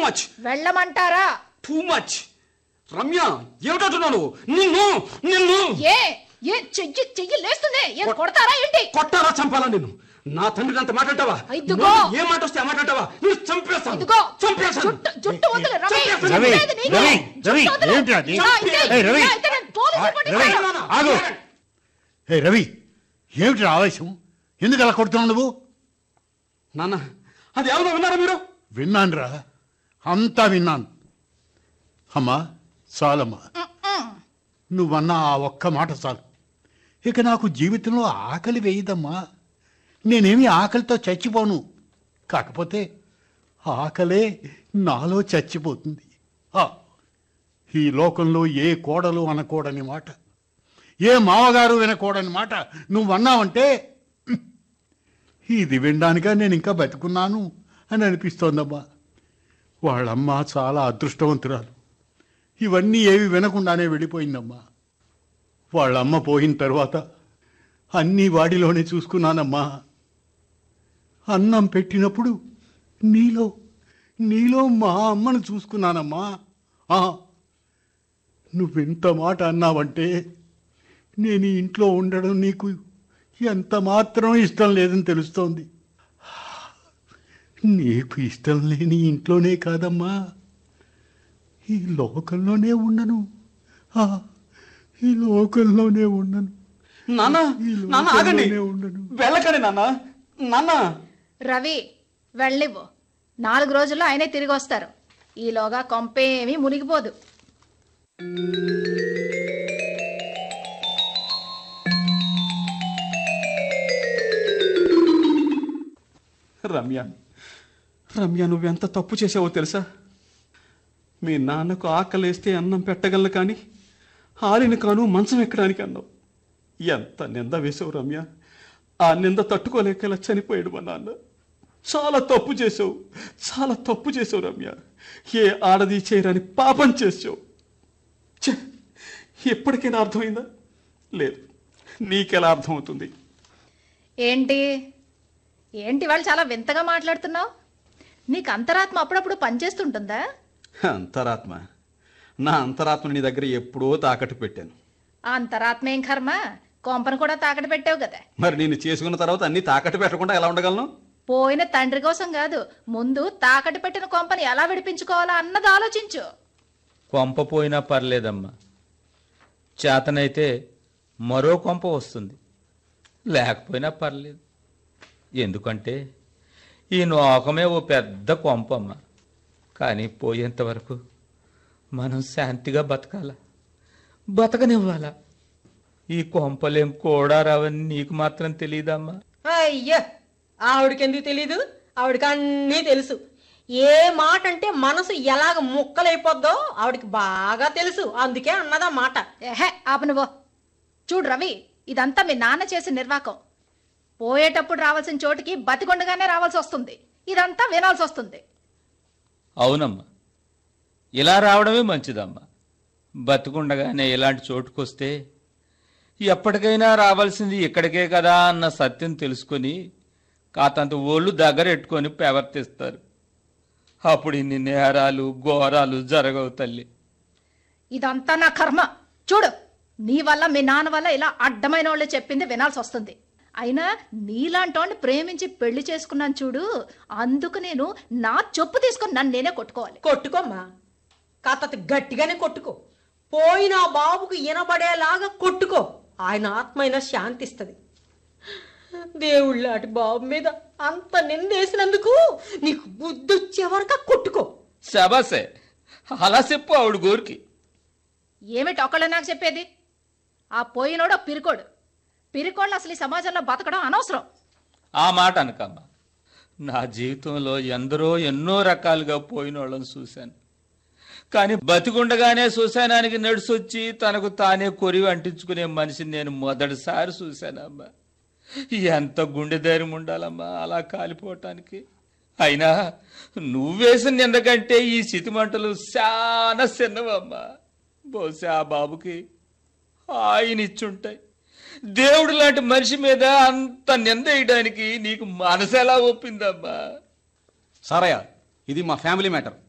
Much వెళ్ళమంటారా too much Ramya ఏమిటంటున్నాను నిన్ను నిన్ను ఏ ఏ చెయ్యి చెయ్యి లేస్తుంది ఏం కొడతారా ఏంటి కొట్టాలా చంపాలా నిన్ను నా తండ్రిని అంత మాట్లాడతావా ఇదిగో. ఏ మాట వస్తే ఆ మాట్లాడతావా నువ్వు చంపేస్తాను ఇదిగో చంపేస్తాను జుట్టు జుట్టు వదిలే రవి చంపేస్తాను. రవి, లేదు నీకు. రవి, జుట్టు రవి, వదిలే. ఏంటి అది? ఇలా అయితే- ఏయ్, రవి. ఇలా అయితే నేను పోలీసు ఆ, రిపోర్ట్ రవి. ఇస్తాను. ఆగు హే రవి ఏమిటి ఆవేశం ఎందుకు అలా కొడుతున్నావు నువ్వు నాన్న అది ఏమన్నా విన్నారా మీరు విన్నానురా అంతా విన్నాను అమ్మా చాలమ్మా నువ్వన్న ఆ ఒక్క మాట చాలు ఇక నాకు జీవితంలో ఆకలి వేయదమ్మా నేనేమి ఆకలితో చచ్చిపోను కాకపోతే ఆకలే నాలో చచ్చిపోతుంది ఆ, ఈ లోకంలో ఏ కోడలు అనకూడని మాట ఏ మావగారు వినకూడని మాట నువ్వన్నావంటే హ్మ్, ఇది వినడానిక నేను ఇంకా బతుకున్నాను అని అనిపిస్తోందమ్మా వాళ్ళమ్మ చాలా అదృష్టవంతురాలు ఇవన్నీ ఏవి వినకుండానే వెళ్ళిపోయిందమ్మా వాళ్ళమ్మ పోయిన తర్వాత అన్నీ వాడిలోనే చూసుకున్నానమ్మా అన్నం పెట్టినప్పుడు నీలో నీలో మా అమ్మను చూసుకున్నానమ్మా ఆ, నువ్వెంత మాట అన్నావంటే నేను ఈ ఇంట్లో ఉండడం నీకు ఎంత మాత్రం ఇష్టం లేదని తెలుస్తోంది నీకు ఇష్టం లేని ఇంట్లోనే కాదమ్మా ఈ లోకంలోనే ఉండను ఆ, ఈ లోకంలోనే ఉండను నాన్న ఈ నాన్న ఆగండి లోకంలోనే ఉండను వెళ్ళకండి నాన్న నాన్న రవి వెళ్ళివ్వు నాలుగు రోజుల్లో ఆయనే తిరిగి వస్తారు ఈలోగా కొంపేమీ మునిగిపోదు రమ్య రమ్య నువ్వెంత తప్పు చేసావో తెలుసా మీ నాన్నకు ఆకలేస్తే అన్నం పెట్టగలను కానీ ఆలిన కాను మంచం ఎక్కడానికి అన్నావు ఎంత నింద వేసావు రమ్య ఆ నింద తట్టుకోలేక ఇలా చనిపోయాడు మా నాన్న చాలా తప్పు చేసావు చాలా తప్పు చేసావు రమ్య ఏ ఆడది చేయరాని పాపం చేసావు ఛే, ఎప్పటికైనా అర్థమైందా లేదు నీకెలా అర్థమవుతుంది ఏంటి ఏంటి వాళ్ళు చాలా వింతగా మాట్లాడుతున్నావు నీకు అంతరాత్మ అప్పుడప్పుడు పనిచేస్తుంటుందా అంతరాత్మ నా అంతరాత్మ నీ దగ్గర ఎప్పుడో తాకట్టు పెట్టాను ఆ అంతరాత్మ ఏం కర్మ కొంపను కూడా తాకట పెట్టావు కదా మరి నేను చేసుకున్న తర్వాత అన్ని తాకట్టు పెట్టకుండా ఎలా ఉండగలను పోయిన తండ్రి కోసం కాదు ముందు తాకట పెట్టిన కొంపని ఎలా విడిపించుకోవాలా అన్నది ఆలోచించు కొంప పోయినా పర్లేదమ్మా చేతనైతే మరో కొంప వస్తుంది లేకపోయినా పర్లేదు ఎందుకంటే ఈ నోకమే ఓ పెద్ద కొంపమ్మ కానీ పోయేంత వరకు మనం శాంతిగా బతకాల బతకనివ్వాలా ఈ కొంపలేం కూడా రావని నీకు మాత్రం తెలియదమ్మా అయ్యో ఆవిడకి ఎందుకు తెలీదు ఆవిడకి అన్నీ తెలుసు ఏ మాట అంటే మనసు ఎలాగ ముక్కలైపోద్దో ఆవిడకి బాగా తెలుసు అందుకే అన్నదా మాట ఏహే ఆపనువో చూడు రవి ఇదంతా మీ నాన్న చేసిన నిర్వాకం పోయేటప్పుడు రావాల్సిన చోటికి బతికొండగానే రావాల్సి వస్తుంది ఇదంతా వినాల్సి వస్తుంది అవునమ్మా ఇలా రావడమే మంచిదమ్మా బతుకుండగానే ఇలాంటి చోటుకొస్తే ఎప్పటికైనా రావాల్సింది ఇక్కడికే కదా అన్న సత్యం తెలుసుకొని కాతంత ఓళ్ళు దగ్గరెట్టుకొని ప్రవర్తిస్తారు అప్పుడు ఇన్ని నేరాలు ఘోరాలు జరగవు తల్లి ఇదంతా నా కర్మ చూడు నీ వల్ల మీ నాన్న వల్ల ఇలా అడ్డమైన వాళ్ళు చెప్పింది వినాల్సి వస్తుంది అయినా నీలాంటోని ప్రేమించి పెళ్లి చేసుకున్నాను చూడు అందుకు నేను నా చెప్పు తీసుకొని నన్ను నేనే కొట్టుకోవాలి కొట్టుకోమ్మా కాత గట్టిగానే కొట్టుకో పోయిన ఆ బాబుకు వినబడేలాగా కొట్టుకో ఆయన ఆత్మైనా శాంతిస్తుంది దేవుళ్ళాటి బాబు మీద అంత నిందేసినందుకు నీకు బుద్ధి వచ్చే వరకు కొట్టుకో శబాసే అలా చెప్పు ఆవిడ గోరికి ఏమిటి ఒకళ్ళు నాకు చెప్పేది ఆ పోయినోడు ఒక పిరికోడు పిరికోళ్ళు అసలు ఈ సమాజంలో బతకడం అనవసరం ఆ మాట అనకమ్మా నా జీవితంలో ఎందరో ఎన్నో రకాలుగా పోయిన వాళ్ళని చూశాను కానీ బతికుండగానే శ్మశానానికి నడిచొచ్చి తనకు తానే కొరివి అంటించుకునే మనిషిని నేను మొదటిసారి చూశానమ్మా ఎంత గుండె ధైర్యం ఉండాలమ్మా అలా కాలిపోవటానికి అయినా నువ్వేసిన నిందకంటే ఈ చితిమంటలు చాలా చిన్నవమ్మా బహుశా ఆ బాబుకి ఆయన ఇచ్చుంటాయి దేవుడు లాంటి మనిషి మీద అంత నింద వేయడానికి నీకు మనసు ఎలా ఒప్పిందమ్మా సారయ్య ఇది మా ఫ్యామిలీ మ్యాటర్